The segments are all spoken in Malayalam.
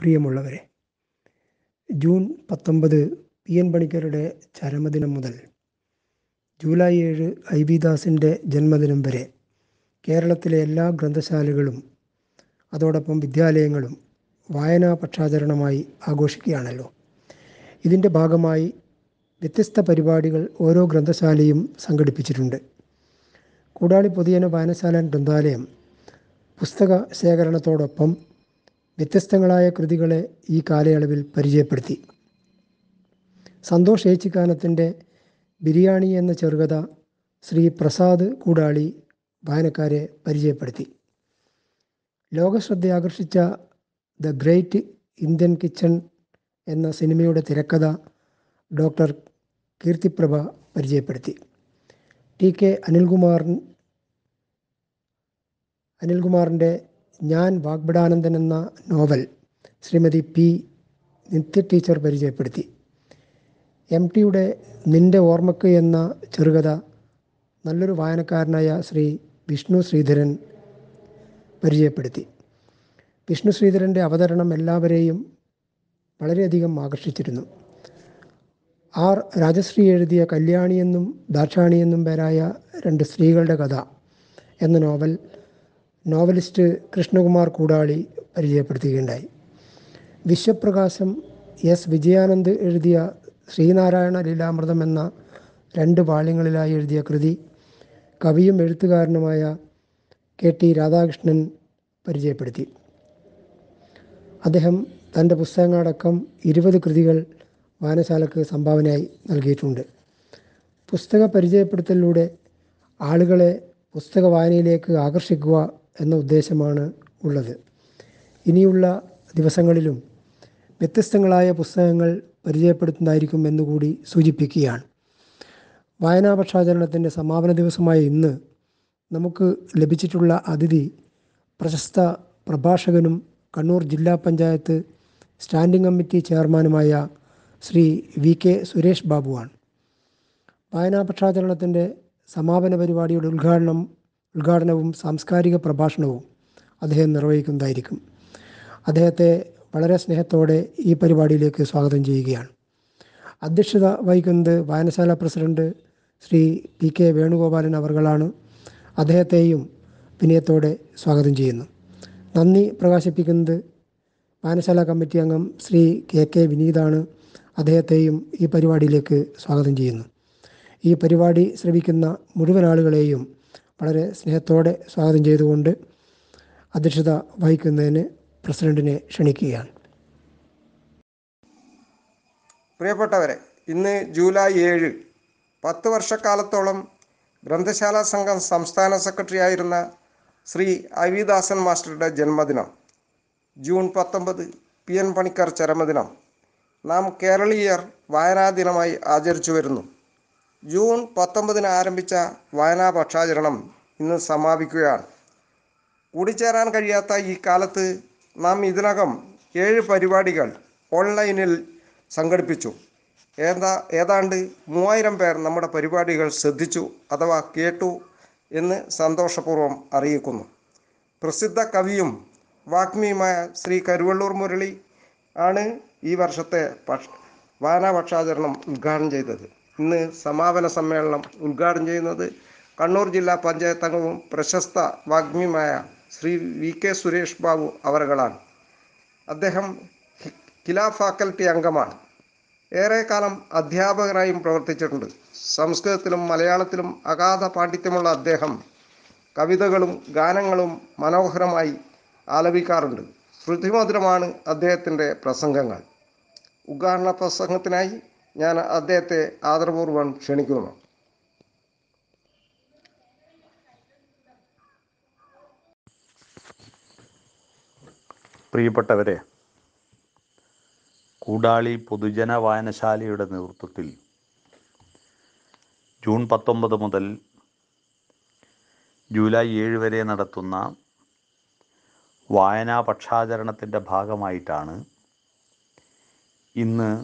പ്രിയമുള്ളവരെ ജൂൺ പത്തൊമ്പത് പി എൻ പണിക്കരുടെ ചരമദിനം മുതൽ ജൂലൈ ഏഴ് ഐ വി ദാസിൻ്റെ ജന്മദിനം വരെ കേരളത്തിലെ എല്ലാ ഗ്രന്ഥശാലകളും അതോടൊപ്പം വിദ്യാലയങ്ങളും വായനാ പക്ഷാചരണമായി ആഘോഷിക്കുകയാണല്ലോ ഇതിൻ്റെ ഭാഗമായി വ്യത്യസ്ത പരിപാടികൾ ഓരോ ഗ്രന്ഥശാലയും സംഘടിപ്പിച്ചിട്ടുണ്ട് കൂടാളി പൊതുജന വായനശാല ഗ്രന്ഥാലയം പുസ്തക ശേഖരണത്തോടൊപ്പം വ്യത്യസ്തങ്ങളായ കൃതികളെ ഈ കാലയളവിൽ പരിചയപ്പെടുത്തി സന്തോഷ് ഏച്ചിക്കാനത്തിൻ്റെ ബിരിയാണി എന്ന ചെറുകഥ ശ്രീ പ്രസാദ് കൂടാളി വായനക്കാരെ പരിചയപ്പെടുത്തി ലോകശ്രദ്ധ ആകർഷിച്ച ദ ഗ്രേറ്റ് ഇന്ത്യൻ കിച്ചൺ എന്ന സിനിമയുടെ തിരക്കഥ ഡോക്ടർ കീർത്തിപ്രഭ പരിചയപ്പെടുത്തി ടി കെ അനിൽകുമാറിൻ അനിൽകുമാറിൻ്റെ ഞാൻ വാഗ്ബടാനന്ദൻ എന്ന novel Srimathi P Nithya teacher പരിചയപ്പെടുത്തി എം ടിയുടെ നിന്റെ ഓർമ്മക്ക് എന്ന ചെറുകഥ നല്ലൊരു വായനക്കാരനായ ശ്രീ വിഷ്ണു ശ്രീധരൻ പരിചയപ്പെടുത്തി വിഷ്ണു ശ്രീധരൻ്റെ അവതരണം എല്ലാവരെയും വളരെയധികം ആകർഷിച്ചിരുന്നു ആർ രാജശ്രീ എഴുതിയ കല്യാണിയെന്നും ദാക്ഷാണിയെന്നും പേരായ രണ്ട് സ്ത്രീകളുടെ കഥ എന്ന നോവൽ നോവലിസ്റ്റ് കൃഷ്ണകുമാർ കൂടാളി പരിചയപ്പെടുത്തുകയുണ്ടായി വിശ്വപ്രകാശം എസ് വിജയാനന്ദ് എഴുതിയ ശ്രീനാരായണ ലീലാമൃതം എന്ന രണ്ട് വാള്യങ്ങളിലായി എഴുതിയ കൃതി കവിയും എഴുത്തുകാരനുമായ കെ ടി രാധാകൃഷ്ണൻ പരിചയപ്പെടുത്തി അദ്ദേഹം തൻ്റെ പുസ്തകങ്ങളടക്കം ഇരുപത് കൃതികൾ വായനശാലക്ക് സംഭാവനയായി നൽകിയിട്ടുണ്ട് പുസ്തക പരിചയപ്പെടുത്തലിലൂടെ ആളുകളെ പുസ്തക വായനയിലേക്ക് ആകർഷിക്കുക എന്ന ഉദ്ദേശമാണ് ഉള്ളത് ഇനിയുള്ള ദിവസങ്ങളിലും വ്യത്യസ്തങ്ങളായ പുസ്തകങ്ങൾ പരിചയപ്പെടുത്തുന്നതായിരിക്കും എന്നുകൂടി സൂചിപ്പിക്കുകയാണ് വായനാ പക്ഷാചരണത്തിൻ്റെ സമാപന ദിവസമായ ഇന്ന് നമുക്ക് ലഭിച്ചിട്ടുള്ള അതിഥി പ്രശസ്ത പ്രഭാഷകനും കണ്ണൂർ ജില്ലാ പഞ്ചായത്ത് സ്റ്റാൻഡിംഗ് കമ്മിറ്റി ചെയർമാനുമായ ശ്രീ വി കെ സുരേഷ് ബാബുവാണ് വായനാ പക്ഷാചരണത്തിൻ്റെ സമാപന പരിപാടിയുടെ ഉദ്ഘാടനം ഉദ്ഘാടനവും സാംസ്കാരിക പ്രഭാഷണവും അദ്ദേഹം നിർവഹിക്കുന്നതായിരിക്കും അദ്ദേഹത്തെ വളരെ സ്നേഹത്തോടെ ഈ പരിപാടിയിലേക്ക് സ്വാഗതം ചെയ്യുകയാണ് അധ്യക്ഷത വഹിക്കുന്നത് വായനശാല president Shri P K Venugopalan അവർകളാണ് അദ്ദേഹത്തെയും വിനയത്തോടെ സ്വാഗതം ചെയ്യുന്നു നന്ദി പ്രകാശിപ്പിക്കുന്നത് വായനശാല കമ്മിറ്റി അംഗം ശ്രീ കെ കെ വിനീതാണ് അദ്ദേഹത്തെയും ഈ പരിപാടിയിലേക്ക് സ്വാഗതം ചെയ്യുന്നു ഈ പരിപാടി ശ്രവിക്കുന്ന മുഴുവൻ ആളുകളെയും വളരെ സ്നേഹത്തോടെ സ്വാഗതം ചെയ്തുകൊണ്ട് അധ്യക്ഷത വഹിക്കുന്നതിന് പ്രസിഡന്റിനെ ക്ഷണിക്കുകയാണ് പ്രിയപ്പെട്ടവരെ ഇന്ന് ജൂലൈ ഏഴ് പത്ത് വർഷക്കാലത്തോളം ഗ്രന്ഥശാല സംഘം സംസ്ഥാന സെക്രട്ടറി ആയിരുന്ന ശ്രീ അവിദാസൻ മാസ്റ്ററുടെ ജന്മദിനം ജൂൺ പത്തൊമ്പത് പി എൻ പണിക്കർ ചരമദിനം നാം കേരളീയർ വായനാ ദിനമായി ആചരിച്ചു വരുന്നു ജൂൺ പത്തൊമ്പതിന് ആരംഭിച്ച വായനാ പക്ഷാചരണം ഇന്ന് സമാപിക്കുകയാണ് കൂടിച്ചേരാൻ കഴിയാത്ത ഈ കാലത്ത് നാം ഇതിനകം ഏഴ് പരിപാടികൾ ഓൺലൈനിൽ സംഘടിപ്പിച്ചു ഏതാ ഏതാണ്ട് മൂവായിരം പേർ നമ്മുടെ പരിപാടികൾ ശ്രദ്ധിച്ചു അഥവാ കേട്ടു എന്ന് സന്തോഷപൂർവ്വം അറിയിക്കുന്നു പ്രസിദ്ധ കവിയും വാഗ്മിയുമായ ശ്രീ കരുവള്ളൂർ മുരളി ആണ് ഈ വർഷത്തെ പക്ഷ വായനാ പക്ഷാചരണം ഉദ്ഘാടനം ചെയ്തത് ഇന്ന് സമാപന സമ്മേളനം ഉദ്ഘാടനം ചെയ്യുന്നത് കണ്ണൂർ ജില്ലാ പഞ്ചായത്ത് അംഗവും പ്രശസ്ത വാഗ്മിയുമായ ശ്രീ വി കെ സുരേഷ് ബാബു അവറുകളാണ് അദ്ദേഹം കില ഫാക്കൽറ്റി അംഗമാണ് ഏറെക്കാലം അധ്യാപകനായും പ്രവർത്തിച്ചിട്ടുണ്ട് സംസ്കൃതത്തിലും മലയാളത്തിലും അഗാധ പാണ്ഡിത്യമുള്ള അദ്ദേഹം കവിതകളും ഗാനങ്ങളും മനോഹരമായി ആലപിക്കാറുണ്ട് ശ്രുതിമധുരമാണ് അദ്ദേഹത്തിൻ്റെ പ്രസംഗങ്ങൾ ഉദ്ഘാടന പ്രസംഗത്തിനായി ഞാൻ അദ്ദേഹത്തെ ആദരപൂർവ്വം ക്ഷണിക്കുന്നു പ്രിയപ്പെട്ടവരെ കൂടാളി പൊതുജന വായനശാലയുടെ നേതൃത്വത്തിൽ ജൂൺ പത്തൊമ്പത് മുതൽ ജൂലൈ ഏഴ് വരെ നടത്തുന്ന വായനാ പക്ഷാചരണത്തിൻ്റെ ഭാഗമായിട്ടാണ് ഇന്ന്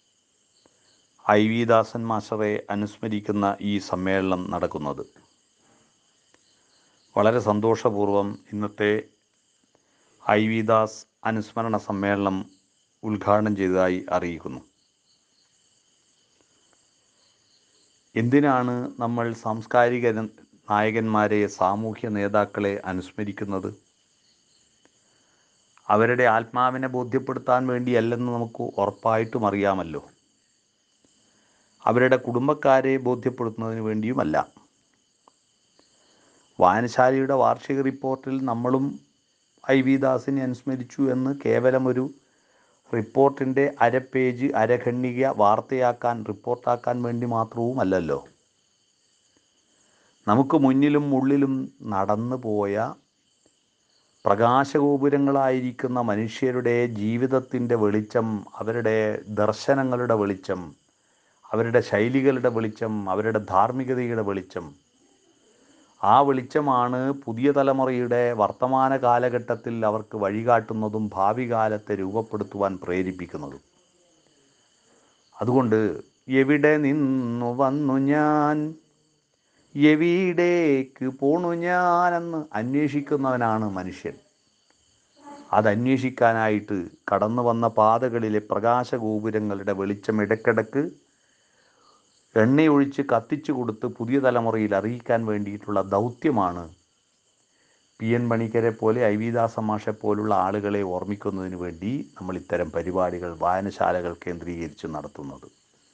ഐ വി ദാസൻ മാസ്റ്ററെ അനുസ്മരിക്കുന്ന ഈ സമ്മേളനം നടക്കുന്നത് വളരെ സന്തോഷപൂർവം ഇന്നത്തെ ഐ വി ദാസ് അനുസ്മരണ സമ്മേളനം ഉദ്ഘാടനം ചെയ്തതായി അറിയിക്കുന്നു എന്തിനാണ് നമ്മൾ സാംസ്കാരിക ര- നായകന്മാരെ സാമൂഹ്യ നേതാക്കളെ അനുസ്മരിക്കുന്നത് അവരുടെ ആത്മാവിനെ ബോധ്യപ്പെടുത്താൻ വേണ്ടിയല്ലെന്ന് നമുക്ക് ഉറപ്പായിട്ടും അറിയാമല്ലോ അവരുടെ കുടുംബക്കാരെ ബോധ്യപ്പെടുത്തുന്നതിന് വേണ്ടിയുമല്ല വായനശാലയുടെ വാർഷിക റിപ്പോർട്ടിൽ നമ്മളും ഐ വി ദാസിനെ അനുസ്മരിച്ചു എന്ന് കേവലം ഒരു റിപ്പോർട്ടിൻ്റെ അര പേജ് അരഖണ്ഡിക വാർത്തയാക്കാൻ റിപ്പോർട്ടാക്കാൻ വേണ്ടി മാത്രവുമല്ലല്ലോ നമുക്ക് മുന്നിലും ഉള്ളിലും നടന്നു പോയ പ്രകാശഗോപുരങ്ങളായിരിക്കുന്ന മനുഷ്യരുടെ ജീവിതത്തിൻ്റെ വെളിച്ചം അവരുടെ ദർശനങ്ങളുടെ വെളിച്ചം അവരുടെ ശൈലികളുടെ വെളിച്ചം അവരുടെ ധാർമ്മികതയുടെ വെളിച്ചം ആ വെളിച്ചമാണ് പുതിയ തലമുറയുടെ വർത്തമാന കാലഘട്ടത്തിൽ അവർക്ക് വഴികാട്ടുന്നതും ഭാവി കാലത്തെ രൂപപ്പെടുത്തുവാൻ പ്രേരിപ്പിക്കുന്നതും അതുകൊണ്ട് എവിടെ നിന്നു വന്നു ഞാൻ എവിടേക്ക് പോണു ഞാനെന്ന് അന്വേഷിക്കുന്നവനാണ് മനുഷ്യൻ അതന്വേഷിക്കാനായിട്ട് കടന്നു വന്ന പാതകളിലെ പ്രകാശഗോപുരങ്ങളുടെ വെളിച്ചം ഇടയ്ക്കിടക്ക് എണ്ണയൊഴിച്ച് കത്തിച്ചു കൊടുത്ത് പുതിയ തലമുറയിൽ അറിയിക്കാൻ വേണ്ടിയിട്ടുള്ള ദൗത്യമാണ് പി എൻ പണിക്കരെ പോലെ ഐ വി ദാസ മാഷെ പോലുള്ള ആളുകളെ ഓർമ്മിക്കുന്നതിന് വേണ്ടി നമ്മൾ ഇത്തരം പരിപാടികൾ വായനശാലകൾ കേന്ദ്രീകരിച്ച് നടത്തുന്നത്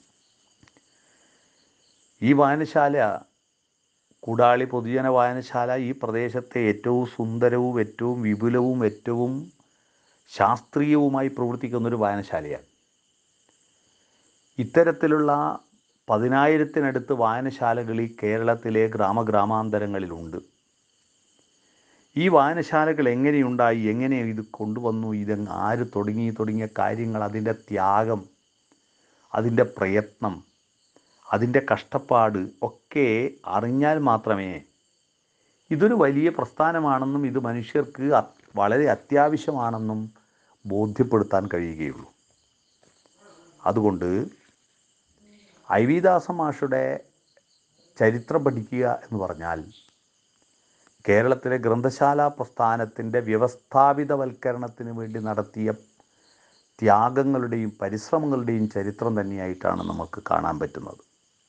ഈ വായനശാല കൂടാളി പൊതുജന വായനശാല ഈ പ്രദേശത്തെ ഏറ്റവും സുന്ദരവും ഏറ്റവും വിപുലവും ഏറ്റവും ശാസ്ത്രീയവുമായി പ്രവർത്തിക്കുന്നൊരു വായനശാലയാണ് ഇത്തരത്തിലുള്ള പതിനായിരത്തിനടുത്ത് വായനശാലകൾ ഈ കേരളത്തിലെ ഗ്രാമഗ്രാമാന്തരങ്ങളിലുണ്ട് ഈ വായനശാലകൾ എങ്ങനെയുണ്ടായി എങ്ങനെ ഇത് കൊണ്ടുവന്നു ഇത് ആര് തുടങ്ങി തുടങ്ങിയ കാര്യങ്ങൾ അതിൻ്റെ ത്യാഗം അതിൻ്റെ പ്രയത്നം അതിൻ്റെ കഷ്ടപ്പാട് ഒക്കെ അറിഞ്ഞാൽ മാത്രമേ ഇതൊരു വലിയ പ്രസ്ഥാനമാണെന്നും ഇത് മനുഷ്യർക്ക് അ- വളരെ അത്യാവശ്യമാണെന്നും ബോധ്യപ്പെടുത്താൻ കഴിയുകയുള്ളൂ അതുകൊണ്ട് ഐ വി ദാസ മാഷുടെ ചരിത്രം പഠിക്കുക എന്ന് പറഞ്ഞാൽ കേരളത്തിലെ ഗ്രന്ഥശാല പ്രസ്ഥാനത്തിൻ്റെ വ്യവസ്ഥാപിതവൽക്കരണത്തിന് വേണ്ടി നടത്തിയ ത്യാഗങ്ങളുടെയും പരിശ്രമങ്ങളുടെയും ചരിത്രം തന്നെയായിട്ടാണ് നമുക്ക് കാണാൻ പറ്റുന്നത്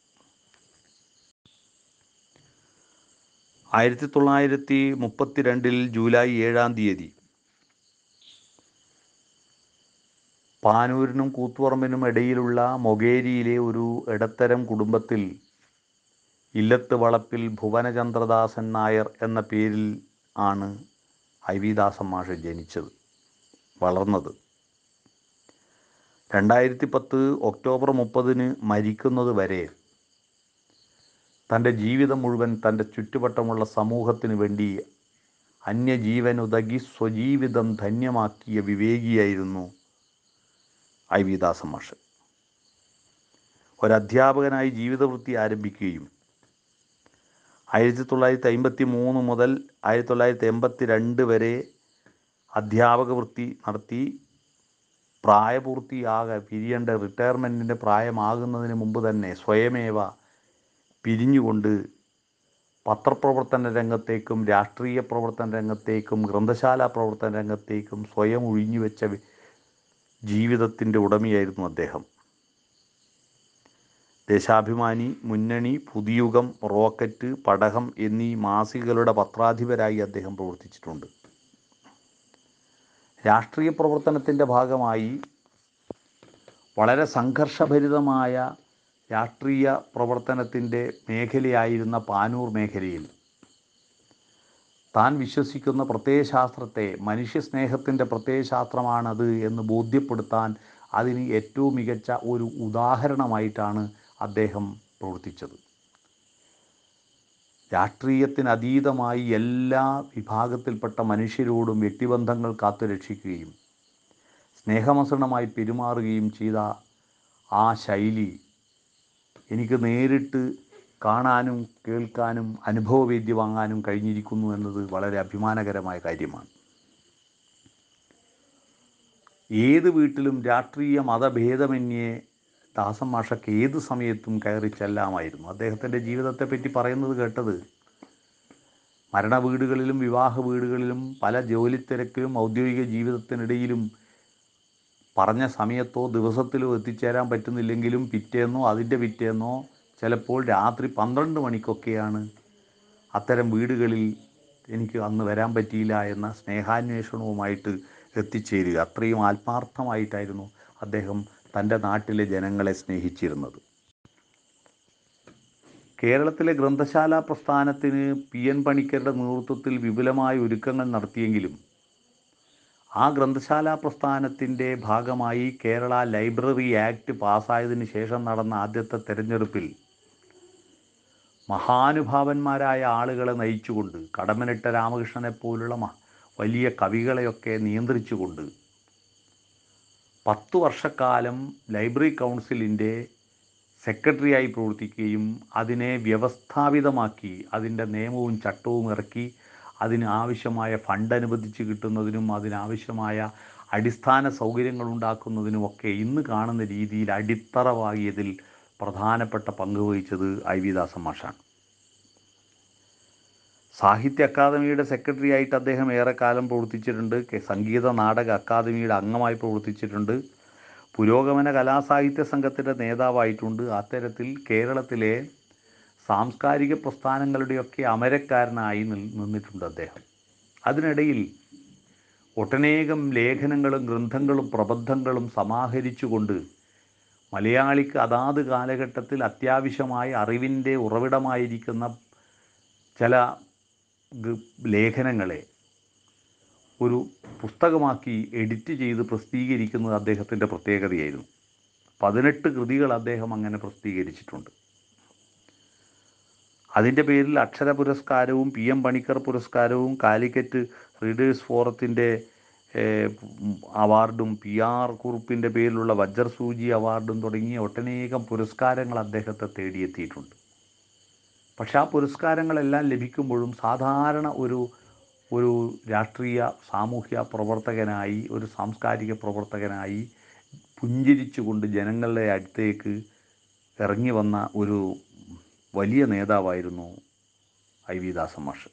ആയിരത്തി തൊള്ളായിരത്തി മുപ്പത്തിരണ്ടിൽ ജൂലൈ ഏഴാം തീയതി പാനൂരിനും കൂത്തുപറമ്പിനും ഇടയിലുള്ള മൊകേരിയിലെ ഒരു ഇടത്തരം കുടുംബത്തിൽ ഇല്ലത്ത് വളപ്പിൽ ഭുവനചന്ദ്രദാസൻ നായർ എന്ന പേരിൽ ആണ് ഐ വി ദാസൻ മാഷ് ജനിച്ചത് വളർന്നത് രണ്ടായിരത്തി പത്ത് ഒക്ടോബർ മുപ്പതിന് മരിക്കുന്നത് വരെ തൻ്റെ ജീവിതം മുഴുവൻ തൻ്റെ ചുറ്റുവട്ടമുള്ള സമൂഹത്തിന് വേണ്ടി അന്യജീവനുതകി സ്വജീവിതം ധന്യമാക്കിയ വിവേകിയായിരുന്നു ഐ വി ദാസൻ മാഷ് ഒരധ്യാപകനായി ജീവിതവൃത്തി ആരംഭിക്കുകയും ആയിരത്തി തൊള്ളായിരത്തി അമ്പത്തി മൂന്ന് മുതൽ ആയിരത്തി തൊള്ളായിരത്തി എൺപത്തി രണ്ട് വരെ അധ്യാപക വൃത്തി നടത്തി പ്രായപൂർത്തിയാകെ പിരിയേണ്ട റിട്ടയർമെൻറ്റിൻ്റെ പ്രായമാകുന്നതിന് മുമ്പ് തന്നെ സ്വയമേവ പിരിഞ്ഞുകൊണ്ട് പത്രപ്രവർത്തന രംഗത്തേക്കും രാഷ്ട്രീയ പ്രവർത്തന രംഗത്തേക്കും ഗ്രന്ഥശാല പ്രവർത്തന രംഗത്തേക്കും സ്വയം ഒഴിഞ്ഞുവെച്ച വി- ജീവിതത്തിൻ്റെ ഉടമയായിരുന്നു അദ്ദേഹം ദേശാഭിമാനി മുന്നണി പുതിയുഗം റോക്കറ്റ് പടഹം എന്നീ മാസികകളുടെ പത്രാധിപരായി അദ്ദേഹം പ്രവർത്തിച്ചിട്ടുണ്ട് രാഷ്ട്രീയ പ്രവർത്തനത്തിൻ്റെ ഭാഗമായി വളരെ സംഘർഷഭരിതമായ രാഷ്ട്രീയ പ്രവർത്തനത്തിൻ്റെ മേഖലയായിരുന്ന പാനൂർ മേഖലയിൽ താൻ വിശ്വസിക്കുന്ന പ്രത്യയശാസ്ത്രത്തെ മനുഷ്യസ്നേഹത്തിൻ്റെ പ്രത്യയശാസ്ത്രമാണത് എന്ന് ബോധ്യപ്പെടുത്താൻ അതിന് ഏറ്റവും മികച്ച ഒരു ഉദാഹരണമായിട്ടാണ് അദ്ദേഹം പ്രവർത്തിച്ചത് രാഷ്ട്രീയത്തിന് അതീതമായി എല്ലാ വിഭാഗത്തിൽപ്പെട്ട മനുഷ്യരോടും വ്യക്തിബന്ധങ്ങൾ കാത്തുരക്ഷിക്കുകയും സ്നേഹമസൃണമായി പെരുമാറുകയും ചെയ്ത ആ ശൈലി എനിക്ക് നേരിട്ട് കാണാനും കേൾക്കാനും അനുഭവവേദ്യ വാങ്ങാനും കഴിഞ്ഞിരിക്കുന്നു എന്നത് വളരെ അഭിമാനകരമായ കാര്യമാണ് ഏത് വീട്ടിലും രാഷ്ട്രീയ മതഭേദമന്യേ ദാസൻ മാഷക്ക് ഏത് സമയത്തും കയറി ചെല്ലാമായിരുന്നു അദ്ദേഹത്തിൻ്റെ ജീവിതത്തെപ്പറ്റി പറയുന്നത് കേട്ടത് മരണ വീടുകളിലും വിവാഹ വീടുകളിലും പല ജോലി തിരക്കിലും ഔദ്യോഗിക ജീവിതത്തിനിടയിലും പറഞ്ഞ സമയത്തോ ദിവസത്തിലോ എത്തിച്ചേരാൻ പറ്റുന്നില്ലെങ്കിലും പിറ്റേന്നോ അതിൻ്റെ പിറ്റേന്നോ ചിലപ്പോൾ രാത്രി പന്ത്രണ്ട് മണിക്കൊക്കെയാണ് അത്തരം വീടുകളിൽ എനിക്ക് അന്ന് വരാൻ പറ്റിയില്ല എന്ന സ്നേഹാന്വേഷണവുമായിട്ട് എത്തിച്ചേരുക അത്രയും ആത്മാർത്ഥമായിട്ടായിരുന്നു അദ്ദേഹം തൻ്റെ നാട്ടിലെ ജനങ്ങളെ സ്നേഹിച്ചിരുന്നത് കേരളത്തിലെ ഗ്രന്ഥശാല പ്രസ്ഥാനത്തിന് പി എൻ പണിക്കരുടെ നേതൃത്വത്തിൽ വിപുലമായ ഒരുക്കങ്ങൾ നടത്തിയെങ്കിലും ആ ഗ്രന്ഥശാല പ്രസ്ഥാനത്തിൻ്റെ ഭാഗമായി കേരള ലൈബ്രറി ആക്ട് പാസ്സായതിനു ശേഷം നടന്ന ആദ്യത്തെ തെരഞ്ഞെടുപ്പിൽ മഹാനുഭാവന്മാരായ ആളുകളെ നയിച്ചുകൊണ്ട് കടമനിട്ട രാമകൃഷ്ണനെ പോലുള്ള മ- വലിയ കവികളെയൊക്കെ നിയന്ത്രിച്ചുകൊണ്ട് പത്തു വർഷക്കാലം ലൈബ്രറി കൗൺസിലിൻ്റെ സെക്രട്ടറിയായി പ്രവർത്തിക്കുകയും അതിനെ വ്യവസ്ഥാപിതമാക്കി അതിൻ്റെ നിയമവും ചട്ടവും ഇറക്കി അതിന് ആവശ്യമായ ഫണ്ട് അനുവദിച്ച് കിട്ടുന്നതിനും അതിനാവശ്യമായ അടിസ്ഥാന സൗകര്യങ്ങൾ ഉണ്ടാക്കുന്നതിനുമൊക്കെ ഇന്ന് കാണുന്ന രീതിയിൽ അടിത്തറ വാങ്ങിയതിൽ പ്രധാനപ്പെട്ട പങ്ക് വഹിച്ചത് ഐ വി ദാസൻ മാഷാണ് സാഹിത്യ അക്കാദമിയുടെ സെക്രട്ടറി ആയിട്ട് അദ്ദേഹം ഏറെക്കാലം പ്രവർത്തിച്ചിട്ടുണ്ട് കെ- സംഗീത നാടക അക്കാദമിയുടെ അംഗമായി പ്രവർത്തിച്ചിട്ടുണ്ട് പുരോഗമന കലാസാഹിത്യ സംഘത്തിൻ്റെ നേതാവായിട്ടുണ്ട് അത്തരത്തിൽ കേരളത്തിലെ സാംസ്കാരിക പ്രസ്ഥാനങ്ങളുടെയൊക്കെ അമരക്കാരനായി നിൽ- നിന്നിട്ടുണ്ട് അദ്ദേഹം അതിനിടയിൽ ഒട്ടനേകം ലേഖനങ്ങളും ഗ്രന്ഥങ്ങളും പ്രബന്ധങ്ങളും സമാഹരിച്ചുകൊണ്ട് മലയാളിക്ക് അതാത് കാലഘട്ടത്തിൽ അത്യാവശ്യമായ അറിവിൻ്റെ ഉറവിടമായിരിക്കുന്ന ചില ഗ- ലേഖനങ്ങളെ ഒരു പുസ്തകമാക്കി എഡിറ്റ് ചെയ്ത് പ്രസിദ്ധീകരിക്കുന്നത് അദ്ദേഹത്തിൻ്റെ പ്രത്യേകതയായിരുന്നു പതിനെട്ട് കൃതികൾ അദ്ദേഹം അങ്ങനെ പ്രസിദ്ധീകരിച്ചിട്ടുണ്ട് അതിൻ്റെ പേരിൽ അക്ഷര പുരസ്കാരവും പി എം പണിക്കർ പുരസ്കാരവും കാലിക്കറ്റ് റീഡേഴ്സ് ഫോറത്തിൻ്റെ ഏഹ്, അവാർഡും പി ആർ കുറുപ്പിൻ്റെ പേരിലുള്ള വജ്ര സൂചി അവാർഡും തുടങ്ങിയ ഒട്ടനേകം പുരസ്കാരങ്ങൾ അദ്ദേഹത്തെ തേടിയെത്തിയിട്ടുണ്ട് പക്ഷെ ആ പുരസ്കാരങ്ങളെല്ലാം ലഭിക്കുമ്പോഴും സാധാരണ ഒരു ഒരു രാഷ്ട്രീയ സാമൂഹ്യ പ്രവർത്തകനായി ഒരു സാംസ്കാരിക പ്രവർത്തകനായി പുഞ്ചിരിച്ചുകൊണ്ട് ജനങ്ങളുടെ അടുത്തേക്ക് ഇറങ്ങി വന്ന ഒരു വലിയ നേതാവായിരുന്നു ഐ വി ദാസൻ മാഷ്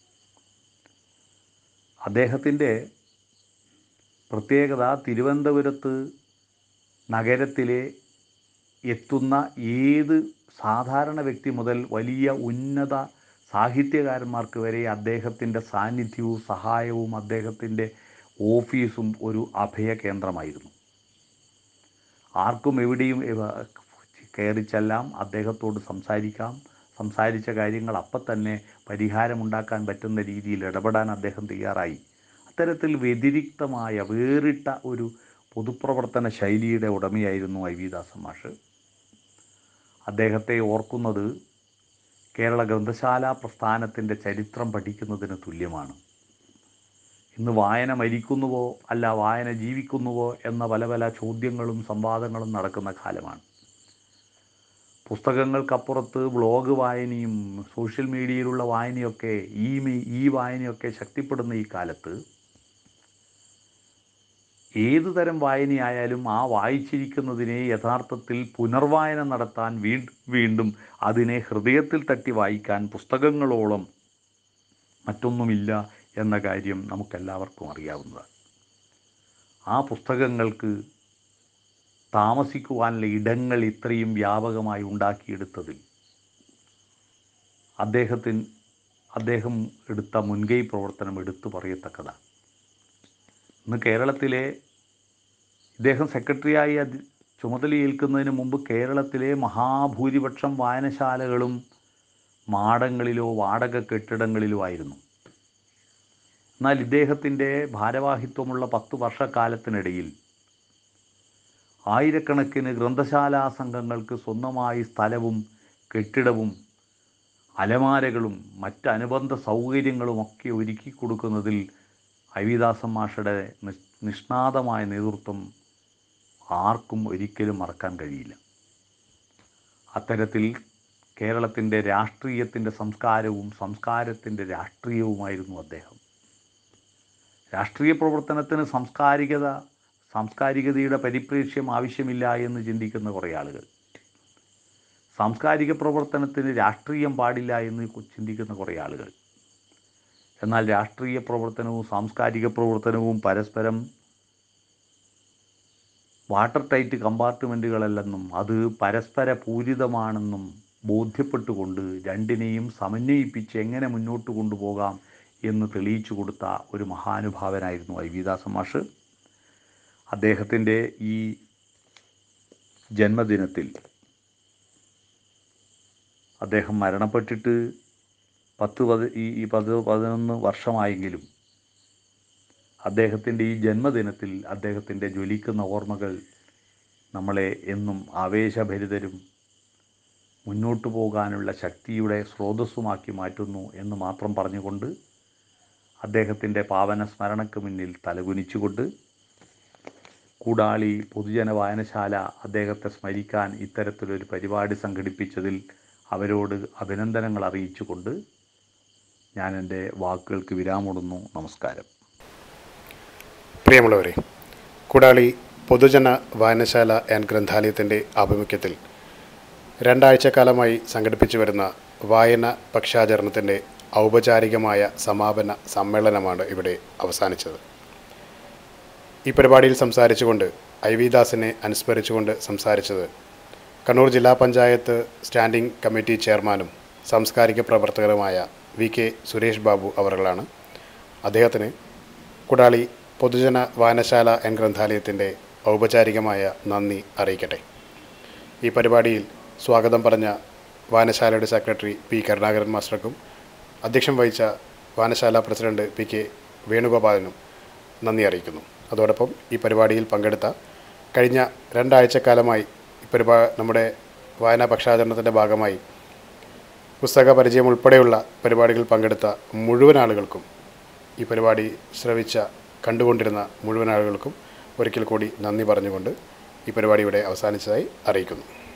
അദ്ദേഹത്തിൻ്റെ പ്രത്യേകത തിരുവനന്തപുരത്ത് നഗരത്തിലെ എത്തുന്ന ഏത് സാധാരണ വ്യക്തി മുതൽ വലിയ ഉന്നത സാഹിത്യകാരന്മാർക്ക് വരെ അദ്ദേഹത്തിൻ്റെ സാന്നിധ്യവും സഹായവും അദ്ദേഹത്തിൻ്റെ ഓഫീസും ഒരു അഭയ കേന്ദ്രമായിരുന്നു ആർക്കും എവിടെയും ഇവ- കയറി ചെല്ലാം അദ്ദേഹത്തോട് സംസാരിക്കാം സംസാരിച്ച കാര്യങ്ങൾ അപ്പം തന്നെ പരിഹാരമുണ്ടാക്കാൻ പറ്റുന്ന രീതിയിൽ ഇടപെടാൻ അദ്ദേഹം തയ്യാറായി അത്തരത്തിൽ വ്യതിരിക്തമായ വേറിട്ട ഒരു പൊതുപ്രവർത്തന ശൈലിയുടെ ഉടമയായിരുന്നു ഐ വി ദാസൻ മാഷ് അദ്ദേഹത്തെ ഓർക്കുന്നത് കേരള ഗ്രന്ഥശാല പ്രസ്ഥാനത്തിൻ്റെ ചരിത്രം പഠിക്കുന്നതിന് തുല്യമാണ് ഇന്ന് വായന മരിക്കുന്നുവോ അല്ല വായന ജീവിക്കുന്നുവോ എന്ന പല പല ചോദ്യങ്ങളും സംവാദങ്ങളും നടക്കുന്ന കാലമാണ് പുസ്തകങ്ങൾക്കപ്പുറത്ത് ബ്ലോഗ് വായനയും സോഷ്യൽ മീഡിയയിലുള്ള വായനയൊക്കെ ഈ മി- ഈ വായനയൊക്കെ ശക്തിപ്പെടുന്ന ഈ കാലത്ത് ഏതു തരം വായനയായാലും ആ വായിച്ചിരിക്കുന്നതിനെ യഥാർത്ഥത്തിൽ പുനർവായന നടത്താൻ വീണ്ടും വീണ്ടും അതിനെ ഹൃദയത്തിൽ തട്ടി വായിക്കാൻ പുസ്തകങ്ങളോളം മറ്റൊന്നുമില്ല എന്ന കാര്യം നമുക്കെല്ലാവർക്കും അറിയാവുന്നതാണ് ആ പുസ്തകങ്ങൾക്ക് താമസിക്കുവാനുള്ള ഇടങ്ങൾ ഇത്രയും വ്യാപകമായി ഉണ്ടാക്കിയെടുത്തതിൽ അദ്ദേഹത്തിന് അദ്ദേഹം എടുത്ത മുൻകൈ പ്രവർത്തനം എടുത്തു പറയത്തക്കതാണ് ഇന്ന് കേരളത്തിലെ ഇദ്ദേഹം സെക്രട്ടറിയായി അധി- ചുമതലയേൽക്കുന്നതിന് മുമ്പ് കേരളത്തിലെ മഹാഭൂരിപക്ഷം വായനശാലകളും മാടങ്ങളിലോ വാടക കെട്ടിടങ്ങളിലോ ആയിരുന്നു എന്നാൽ ഇദ്ദേഹത്തിൻ്റെ ഭാരവാഹിത്വമുള്ള പത്ത് വർഷക്കാലത്തിനിടയിൽ ആയിരക്കണക്കിന് ഗ്രന്ഥശാലാ സംഘങ്ങൾക്ക് സ്വന്തമായി സ്ഥലവും കെട്ടിടവും അലമാരകളും മറ്റ് അനുബന്ധ സൗകര്യങ്ങളുമൊക്കെ ഒരുക്കി കൊടുക്കുന്നതിൽ ഐവിദാസൻ മാഷയുടെ നിഷ്- നിഷ്ണാതമായ നേതൃത്വം ആർക്കും ഒരിക്കലും മറക്കാൻ കഴിയില്ല അത്തരത്തിൽ കേരളത്തിൻ്റെ രാഷ്ട്രീയത്തിൻ്റെ സംസ്കാരവും സംസ്കാരത്തിൻ്റെ രാഷ്ട്രീയവുമായിരുന്നു അദ്ദേഹം രാഷ്ട്രീയ പ്രവർത്തനത്തിന് സാംസ്കാരികത സാംസ്കാരികതയുടെ പരിപ്രേക്ഷ്യം ആവശ്യമില്ല എന്ന് ചിന്തിക്കുന്ന കുറേ ആളുകൾ സാംസ്കാരിക പ്രവർത്തനത്തിന് രാഷ്ട്രീയം പാടില്ല എന്ന് ചിന്തിക്കുന്ന കുറേ ആളുകൾ എന്നാൽ രാഷ്ട്രീയ പ്രവർത്തനവും സാംസ്കാരിക പ്രവർത്തനവും പരസ്പരം വാട്ടർ ടൈറ്റ് കമ്പാർട്ട്മെൻറ്റുകളല്ലെന്നും അത് പരസ്പര പൂരിതമാണെന്നും ബോധ്യപ്പെട്ടുകൊണ്ട് രണ്ടിനെയും സമന്വയിപ്പിച്ച് എങ്ങനെ മുന്നോട്ട് കൊണ്ടുപോകാം എന്ന് തെളിയിച്ചു കൊടുത്ത ഒരു മഹാനുഭാവനായിരുന്നു ഐ വി ദാസ മാഷ് അദ്ദേഹത്തിൻ്റെ ഈ ജന്മദിനത്തിൽ അദ്ദേഹം മരണപ്പെട്ടിട്ട് പത്ത് പതി ഈ ഈ പത് പതിനൊന്ന് വർഷമായെങ്കിലും അദ്ദേഹത്തിൻ്റെ ഈ ജന്മദിനത്തിൽ അദ്ദേഹത്തിൻ്റെ ജ്വലിക്കുന്ന ഓർമ്മകൾ നമ്മളെ എന്നും ആവേശഭരിതരും മുന്നോട്ടു പോകാനുള്ള ശക്തിയുടെ സ്രോതസ്സുമാക്കി മാറ്റുന്നു എന്ന് മാത്രം പറഞ്ഞുകൊണ്ട് അദ്ദേഹത്തിൻ്റെ പാവന സ്മരണയ്ക്ക് മുന്നിൽ തലകുനിച്ചുകൊണ്ട് കൂടാളി പൊതുജന വായനശാല അദ്ദേഹത്തെ സ്മരിക്കാൻ ഇത്തരത്തിലൊരു പരിപാടി സംഘടിപ്പിച്ചതിൽ അവരോട് അഭിനന്ദനങ്ങൾ അറിയിച്ചുകൊണ്ട് ഞാൻ എൻ്റെ വാക്കുകൾക്ക് വിരാമിടുന്നു നമസ്കാരം പ്രിയമുള്ളവരെ കൂടാളി പൊതുജന വായനശാല ആൻഡ് ഗ്രന്ഥാലയത്തിൻ്റെ ആഭിമുഖ്യത്തിൽ രണ്ടാഴ്ചക്കാലമായി സംഘടിപ്പിച്ചു വരുന്ന വായന പക്ഷാചരണത്തിൻ്റെ ഔപചാരികമായ സമാപന സമ്മേളനമാണ് ഇവിടെ അവസാനിച്ചത് ഈ പരിപാടിയിൽ സംസാരിച്ചുകൊണ്ട് ഐ വി ദാസിനെ അനുസ്മരിച്ചുകൊണ്ട് സംസാരിച്ചത് കണ്ണൂർ ജില്ലാ പഞ്ചായത്ത് സ്റ്റാൻഡിംഗ് കമ്മിറ്റി ചെയർമാനും സാംസ്കാരിക പ്രവർത്തകരുമായ വി കെ സുരേഷ് ബാബു അവറുകളാണ് അദ്ദേഹത്തിന് കുടാളി പൊതുജന വായനശാല എൻ ഗ്രന്ഥാലയത്തിൻ്റെ ഔപചാരികമായ നന്ദി അറിയിക്കട്ടെ ഈ പരിപാടിയിൽ സ്വാഗതം പറഞ്ഞ വായനശാലയുടെ സെക്രട്ടറി പി കരുണാകരൻ മാസ്റ്റർക്കും അധ്യക്ഷം വഹിച്ച വായനശാല പ്രസിഡന്റ് പി കെ വേണുഗോപാലനും നന്ദി അറിയിക്കുന്നു അതോടൊപ്പം ഈ പരിപാടിയിൽ പങ്കെടുത്ത കഴിഞ്ഞ രണ്ടാഴ്ചക്കാലമായി ഈ പരിപാ നമ്മുടെ വായനാ പക്ഷാചരണത്തിൻ്റെ ഭാഗമായി പുസ്തക പരിചയം ഉൾപ്പെടെയുള്ള പരിപാടികളിൽ പങ്കെടുത്ത മുഴുവൻ ആളുകൾക്കും ഈ പരിപാടി ശ്രവിച്ച കണ്ടുകൊണ്ടിരുന്ന മുഴുവൻ ആളുകൾക്കും ഒരിക്കൽ കൂടി നന്ദി പറഞ്ഞുകൊണ്ട് ഈ പരിപാടി ഇവിടെ അവസാനിച്ചതായി അറിയിക്കുന്നു